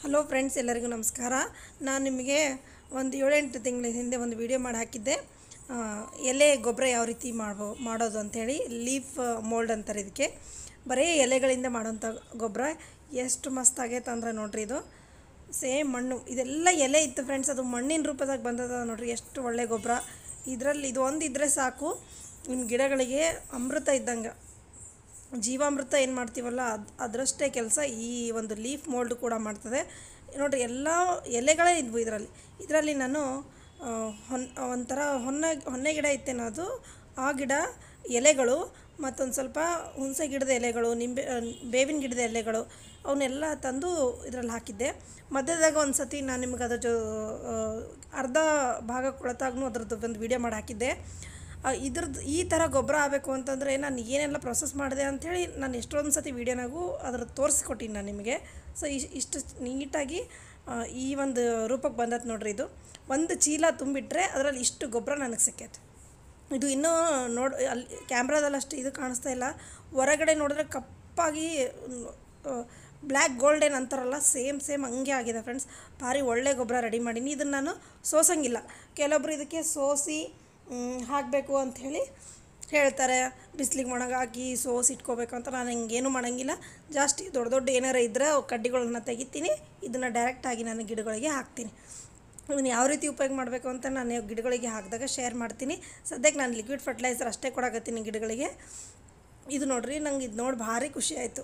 hello friends ಎಲ್ಲರಿಗೂ ನಮಸ್ಕಾರ ನಾನು ನಿಮಗೆ ಒಂದು ಏಳೆಂಟು ತಿಂಗಳ ಹಿಂದೆ ಒಂದು ವಿಡಿಯೋ ಮಾಡಿ ಹಾಕಿದ್ದೆ ಆ, ಎಲೆ ಗೊಬ್ಬರ ಯಾವ ರೀತಿ ಮಾಡ್ಬೋ ಮಾಡೋದು ಅಂಥೇಳಿ ಲೀಫ್ ಮೋಲ್ಡ್ ಅಂತಾರೆ ಇದಕ್ಕೆ ಬರೀ ಎಲೆಗಳಿಂದ ಮಾಡೋಂಥ ಗೊಬ್ಬರ ಎಷ್ಟು ಮಸ್ತ್ ಆಗೈತೆ ಅಂದ್ರೆ ನೋಡ್ರಿ ಇದು ಸೇಮ್ ಮಣ್ಣು ಇದೆಲ್ಲ ಎಲೆ ಇತ್ತು ಫ್ರೆಂಡ್ಸ್ ಅದು ಮಣ್ಣಿನ ರೂಪದಾಗ ಬಂದದ ನೋಡ್ರಿ ಎಷ್ಟು ಒಳ್ಳೆ ಗೊಬ್ಬರ ಇದರಲ್ಲಿ ಇದು ಒಂದು ಇದ್ದರೆ ಸಾಕು ನಿಮ್ಮ ಗಿಡಗಳಿಗೆ ಅಮೃತ ಇದ್ದಂಗೆ ಜೀವಾಮೃತ ಏನು ಮಾಡ್ತೀವಲ್ಲ ಅದು ಅದರಷ್ಟೇ ಕೆಲಸ ಈ ಒಂದು ಲೀಫ್ ಮೋಲ್ಡ್ ಕೂಡ ಮಾಡ್ತದೆ ನೋಡಿರಿ ಎಲ್ಲ ಎಲೆಗಳೇ ಇದ್ವು ಇದರಲ್ಲಿ ಇದರಲ್ಲಿ ನಾನು ಆ, ಹೊನ್ ಒಂಥರ ಹೊನ್ನ ಹೊನ್ನೆ ಗಿಡ ಇತ್ತೇನೋ ಅದು ಆ ಗಿಡ ಎಲೆಗಳು ಮತ್ತೊಂದು ಸ್ವಲ್ಪ ಹುಣಸೆ ಗಿಡದ ಎಲೆಗಳು ನಿಂಬೆ ಆ, ಬೇವಿನ ಗಿಡದ ಎಲೆಗಳು ಅವನ್ನೆಲ್ಲ ತಂದು ಇದರಲ್ಲಿ ಹಾಕಿದ್ದೆ ಮಧ್ಯದಾಗ ಒಂದು ಸತಿ ನಾನು ನಿಮ್ಗೆ ಅದ್ರ ಜೊ ಆ, ಅರ್ಧ ಭಾಗ ಕೊಳತಾಗೂ ಅದ್ರದ್ದು ಒಂದು ವಿಡಿಯೋ ಮಾಡಿ ಹಾಕಿದ್ದೆ ಆ, ಇದ್ರದ್ದು ಈ ಥರ ಗೊಬ್ಬರ ಆಗಬೇಕು ಅಂತಂದರೆ ನಾನು ಏನೆಲ್ಲ ಪ್ರೊಸೆಸ್ ಮಾಡಿದೆ ಅಂಥೇಳಿ ನಾನು ಎಷ್ಟೊಂದು ಸತಿ ವೀಡಿಯೋನಾಗೂ ಅದ್ರ ತೋರಿಸ್ಕೊಟ್ಟಿನಿ ನಾನು ನಿಮಗೆ ಸೊ ಇಶ್ ಇಷ್ಟು ನೀಟಾಗಿ ಆ, ಈ ಒಂದು ರೂಪಕ್ಕೆ ಬಂದದ್ದು ನೋಡ್ರಿ ಇದು ಒಂದು ಚೀಲ ತುಂಬಿಟ್ರೆ ಅದರಲ್ಲಿ ಇಷ್ಟು ಗೊಬ್ಬರ ನನಗೆ ಸಿಕ್ಕೈತೆ ಇದು ಇನ್ನೂ ನೋಡ್ ಅಲ್ಲಿ ಕ್ಯಾಮ್ರಾದಲ್ಲಿ ಅಷ್ಟು ಇದು ಕಾಣಿಸ್ತಾ ಇಲ್ಲ ಹೊರಗಡೆ ನೋಡಿದ್ರೆ ಕಪ್ಪಾಗಿ ಬ್ಲ್ಯಾಕ್ ಗೋಲ್ಡನ್ ಅಂತಾರಲ್ಲ ಸೇಮ್ ಸೇಮ್ ಹಂಗೆ ಆಗಿದೆ ಫ್ರೆಂಡ್ಸ್ ಭಾರಿ ಒಳ್ಳೆ ಗೊಬ್ಬರ ರೆಡಿ ಮಾಡೀನಿ ಇದನ್ನು ನಾನು ಸೋಸಂಗಿಲ್ಲ ಕೆಲವೊಬ್ರು ಇದಕ್ಕೆ ಸೋಸಿ ಹಾಕಬೇಕು ಅಂಥೇಳಿ ಹೇಳ್ತಾರೆ ಬಿಸಿಲಿಗೆ ಒಣಗಾಕಿ ಸೋಸಿ ಇಟ್ಕೋಬೇಕು ಅಂತ ನಾನು ಹಿಂಗೇನು ಮಾಡೋಂಗಿಲ್ಲ ಜಾಸ್ತಿ ದೊಡ್ಡ ದೊಡ್ಡ ಏನಾರ ಇದ್ದರೆ ಅವು ಕಡ್ಡಿಗಳನ್ನ ತೆಗಿತೀನಿ ಇದನ್ನು ಡೈರೆಕ್ಟಾಗಿ ನಾನು ಗಿಡಗಳಿಗೆ ಹಾಕ್ತೀನಿ ಇದನ್ನು ಯಾವ ರೀತಿ ಉಪಯೋಗ ಮಾಡಬೇಕು ಅಂತ ನಾನು ಗಿಡಗಳಿಗೆ ಹಾಕಿದಾಗ ಶೇರ್ ಮಾಡ್ತೀನಿ ಸದ್ಯಕ್ಕೆ ನಾನು ಲಿಕ್ವಿಡ್ ಫರ್ಟಿಲೈಸರ್ ಅಷ್ಟೇ ಕೊಡಕತ್ತೀನಿ ಗಿಡಗಳಿಗೆ ಇದು ನೋಡ್ರಿ ನಂಗೆ ಇದು ನೋಡಿ ಭಾರಿ ಖುಷಿ ಆಯಿತು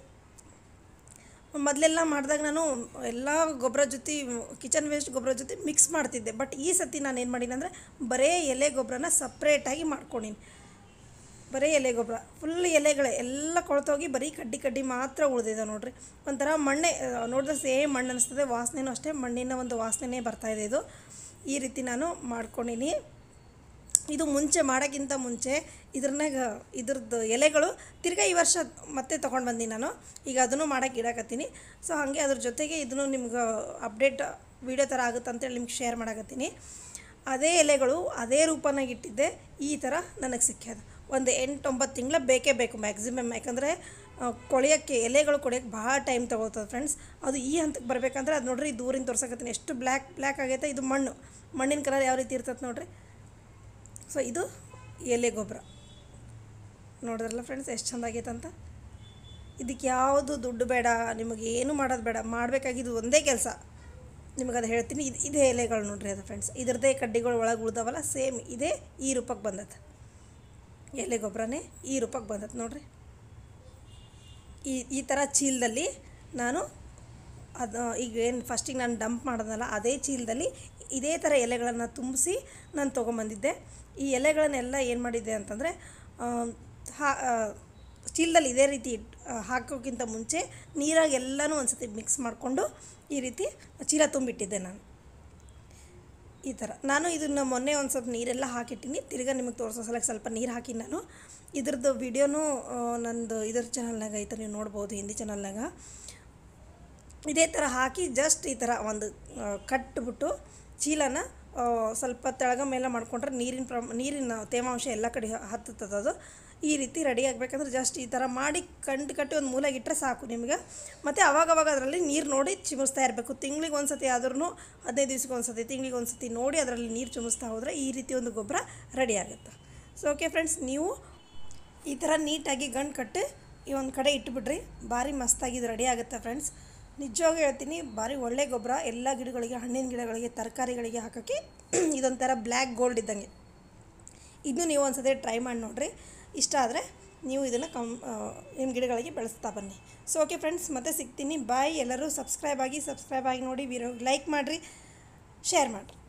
ಮೊದಲೆಲ್ಲ ಮಾಡಿದಾಗ ನಾನು ಎಲ್ಲ ಗೊಬ್ಬರ ಜೊತೆ ಕಿಚನ್ ವೇಸ್ಟ್ ಗೊಬ್ಬರ ಜೊತೆ ಮಿಕ್ಸ್ ಮಾಡ್ತಿದ್ದೆ ಬಟ್ ಈ ಸತಿ ನಾನು ಏನು ಮಾಡೀನಿ ಅಂದರೆ ಬರೇ ಎಲೆ ಗೊಬ್ಬರನ ಸಪ್ರೇಟಾಗಿ ಮಾಡ್ಕೊಂಡೀನಿ ಬರೀ ಎಲೆ ಗೊಬ್ಬರ ಫುಲ್ ಎಲೆಗಳೇ ಎಲ್ಲ ಕೊಳ್ತೋಗಿ ಬರೀ ಕಡ್ಡಿ ಕಡ್ಡಿ ಮಾತ್ರ ಉಳಿದಿದೆ ನೋಡ್ರಿ ಒಂಥರ ಮಣ್ಣೆ ಆ, ನೋಡಿದ್ರೆ ಸೇಮ್ ಮಣ್ಣು ಅನಿಸ್ತದೆ ವಾಸನೆನೂ ಅಷ್ಟೇ ಮಣ್ಣಿನ ಒಂದು ವಾಸನೆ ಬರ್ತಾಯಿದೆ ಇದು ಈ ರೀತಿ ನಾನು ಮಾಡ್ಕೊಂಡೀನಿ ಇದು ಮುಂಚೆ ಮಾಡೋಕ್ಕಿಂತ ಮುಂಚೆ ಇದ್ರನ್ನಾಗ ಇದ್ರದ್ದು ಎಲೆಗಳು ತಿರ್ಗಾ ಈ ವರ್ಷ ಮತ್ತೆ ತೊಗೊಂಡು ಬಂದೀನಿ ನಾನು ಈಗ ಅದನ್ನು ಮಾಡೋಕೆ ಇಡಕತ್ತೀನಿ ಸೊ ಹಾಗೆ ಅದ್ರ ಜೊತೆಗೆ ಇದನ್ನು ನಿಮ್ಗೆ ಅಪ್ಡೇಟ್ ವೀಡಿಯೋ ಥರ ಆಗುತ್ತೆ ಅಂತೇಳಿ ನಿಮ್ಗೆ ಶೇರ್ ಮಾಡಕತ್ತೀನಿ ಅದೇ ಎಲೆಗಳು ಅದೇ ರೂಪನಾಗ ಇಟ್ಟಿದ್ದೆ ಈ ಥರ ನನಗೆ ಸಿಕ್ಕ್ಯದ ಒಂದು ಎಂಟು ಒಂಬತ್ತು ತಿಂಗಳ ಬೇಕೇ ಬೇಕು ಮ್ಯಾಕ್ಸಿಮಮ್ ಯಾಕಂದರೆ ಕೊಳೆಯೋಕ್ಕೆ ಎಲೆಗಳು ಕೊಳೆಯೋಕ್ಕೆ ಭಾಳ ಟೈಮ್ ತೊಗೊಳ್ತದೆ ಫ್ರೆಂಡ್ಸ್ ಅದು ಈ ಹಂತಕ್ಕೆ ಬರಬೇಕಂದ್ರೆ ಅದು ನೋಡ್ರಿ ದೂರಿಂದ ತೋರ್ಸಕತ್ತೀನಿ ಎಷ್ಟು ಬ್ಲ್ಯಾಕ್ ಬ್ಲ್ಯಾಕ್ ಆಗೈತೆ ಇದು ಮಣ್ಣು ಮಣ್ಣಿನ ಕಲರ್ ಯಾವ ರೀತಿ ಇರ್ತದೆ ನೋಡ್ರಿ ಸೊ ಇದು ಎಲೆ ಗೊಬ್ಬರ ನೋಡಿದ್ರಲ್ಲ ಫ್ರೆಂಡ್ಸ್ ಎಷ್ಟು ಚಂದ ಆಗೈತೆ ಅಂತ ಇದಕ್ಕೆ ಯಾವುದು ದುಡ್ಡು ಬೇಡ ನಿಮಗೆ ಏನು ಮಾಡೋದು ಬೇಡ ಮಾಡಬೇಕಾಗಿದ್ದು ಒಂದೇ ಕೆಲಸ ನಿಮಗೆ ಅದು ಹೇಳ್ತೀನಿ ಇದು ಇದೇ ಎಲೆಗಳು ನೋಡ್ರಿ ಅದು ಫ್ರೆಂಡ್ಸ್ ಇದ್ರದ್ದೇ ಕಡ್ಡಿಗಳು ಒಳಗೆ ಉಳ್ದವಲ್ಲ ಸೇಮ್ ಇದೇ ಈ ರೂಪಕ್ಕೆ ಬಂದತ್ತೆ ಎಲೆ ಗೊಬ್ಬರನೇ ಈ ರೂಪಕ್ಕೆ ಬಂದತ್ತೆ ನೋಡ್ರಿ ಈ ಈ ಥರ ಚೀಲದಲ್ಲಿ ನಾನು ಅದು ಈಗ ಏನು ಫಸ್ಟಿಗೆ ನಾನು ಡಂಪ್ ಮಾಡೋದಲ್ಲ ಅದೇ ಚೀಲದಲ್ಲಿ ಇದೇ ಥರ ಎಲೆಗಳನ್ನು ತುಂಬಿಸಿ ನಾನು ತೊಗೊಂಬಂದಿದ್ದೆ ಈ ಎಲೆಗಳನ್ನೆಲ್ಲ ಏನು ಮಾಡಿದ್ದೆ ಅಂತಂದರೆ ಹಾ ಚೀಲದಲ್ಲಿ ಇದೇ ರೀತಿ ಇಟ್- ಆ, ಹಾಕೋಕ್ಕಿಂತ ಮುಂಚೆ ನೀರಾಗಿ ಎಲ್ಲನೂ ಒಂದು ಸತಿ ಮಿಕ್ಸ್ ಮಾಡಿಕೊಂಡು ಈ ರೀತಿ ಚೀಲ ತುಂಬಿಟ್ಟಿದ್ದೆ ನಾನು ಈ ಥರ ನಾನು ಇದನ್ನು ಮೊನ್ನೆ ಒಂದು ಸ್ವಲ್ಪ ನೀರೆಲ್ಲ ಹಾಕಿಟ್ಟಿನಿ ತಿರ್ಗಾ ನಿಮಗೆ ತೋರಿಸೋ ಸಲಕ್ಕೆ ಸ್ವಲ್ಪ ನೀರು ಹಾಕಿ ನಾನು ಇದ್ರದ್ದು ವಿಡಿಯೋನೂ ನಂದು ಇದ್ರ ಚಾನಲ್ನಾಗ ಐತೆ ನೀವು ನೋಡ್ಬೋದು ಹಿಂದಿ ಚಾನಲ್ನಾಗ ಇದೇ ಥರ ಹಾಕಿ ಜಸ್ಟ್ ಈ ಥರ ಒಂದು ಆ, ಕಟ್ಬಿಟ್ಟು ಚೀಲನ ಆ, ಸ್ವಲ್ಪ ತೆಳಗ ಮೇಲೆ ಮಾಡ್ಕೊಂಡ್ರೆ ನೀರಿನ ಪ್ರಮ ನೀರಿನ ತೇವಾಂಶ ಎಲ್ಲ ಕಡೆ ಹತ್ತುತ್ತದೆ ಅದು ಈ ರೀತಿ ರೆಡಿ ಆಗಬೇಕಂದ್ರೆ ಜಸ್ಟ್ ಈ ಥರ ಮಾಡಿ ಕಂಡು ಕಟ್ಟಿ ಒಂದು ಮೂಲೆಗೆ ಇಟ್ಟರೆ ಸಾಕು ನಿಮ್ಗೆ ಮತ್ತು ಅವಾಗವಾಗ ಅದರಲ್ಲಿ ನೀರು ನೋಡಿ ಚಿಮಿಸ್ತಾ ಇರಬೇಕು ತಿಂಗ್ಳಿಗೆ ಒಂದು ಸತಿ ಆದ್ರೂ ಹದಿನೈದು ದಿವ್ಸಕ್ಕೆ ಒಂದು ಸತಿ ತಿಂಗ್ಳಿಗೆ ಒಂದು ಸತಿ ನೋಡಿ ಅದರಲ್ಲಿ ನೀರು ಚಿಮಿಸ್ತಾ ಹೋದರೆ ಈ ರೀತಿ ಒಂದು ಗೊಬ್ಬರ ರೆಡಿ ಆಗುತ್ತೆ ಸೊ ಓಕೆ ಫ್ರೆಂಡ್ಸ್ ನೀವು ಈ ಥರ ನೀಟಾಗಿ ಗಂಡು ಕಟ್ಟು ಈ ಒಂದು ಕಡೆ ಇಟ್ಬಿಡ್ರಿ ಭಾರಿ ಮಸ್ತಾಗಿ ಇದು ರೆಡಿ ಆಗುತ್ತೆ ಫ್ರೆಂಡ್ಸ್ ನಿಜವಾಗಿ ಹೇಳ್ತೀನಿ ಭಾರಿ ಒಳ್ಳೆ ಗೊಬ್ಬರ ಎಲ್ಲ ಗಿಡಗಳಿಗೆ ಹಣ್ಣಿನ ಗಿಡಗಳಿಗೆ ತರಕಾರಿಗಳಿಗೆ ಹಾಕೋಕ್ಕೆ ಇದೊಂಥರ ಬ್ಲ್ಯಾಕ್ ಗೋಲ್ಡ್ ಇದ್ದಂಗೆ ಇದನ್ನು ನೀವು ಒಂದು ಸತಿ ಟ್ರೈ ಮಾಡಿ ನೋಡಿರಿ ಇಷ್ಟ ಆದರೆ ನೀವು ಇದನ್ನು ಕಮ್ ನಿಮ್ಮ ಗಿಡಗಳಿಗೆ ಬೆಳೆಸ್ತಾ ಬನ್ನಿ ಸೊ ಓಕೆ ಫ್ರೆಂಡ್ಸ್ ಮತ್ತೆ ಸಿಗ್ತೀನಿ ಬಾಯ್ ಎಲ್ಲರೂ ಸಬ್ಸ್ಕ್ರೈಬ್ ಆಗಿ ಸಬ್ಸ್ಕ್ರೈಬ್ ಆಗಿ ನೋಡಿ ವಿಡಿಯೋ ಲೈಕ್ ಮಾಡಿರಿ ಶೇರ್ ಮಾಡಿರಿ